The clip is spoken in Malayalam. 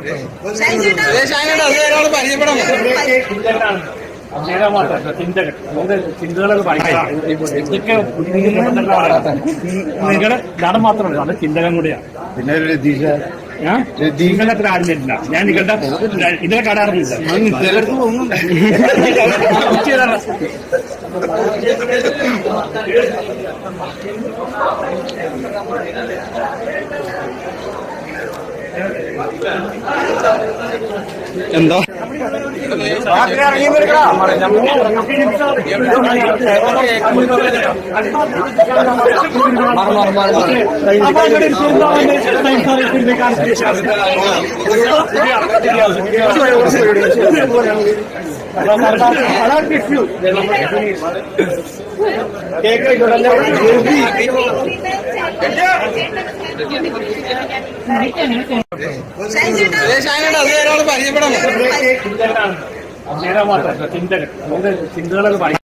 ചിന്തകൾ മാത്രമല്ല ചിന്തകൾ നിങ്ങളുടെ ചിന്തകളൊക്കെ പഠിക്കണം ഇതൊക്കെ നിങ്ങളുടെ നടൻ മാത്രമല്ല അത് ചിന്തകം കൂടിയാണ് പിന്നെ ഒരു രതീഷ ഞാൻ നിങ്ങളുടെ അത്ര ആരുന്നില്ല ഞാൻ നിങ്ങളുടെ ഇതിനെ കടാറുന്നില്ല എന്താ ചിന്തകൾ ചിന്തകളൊക്കെ പഠിക്കണം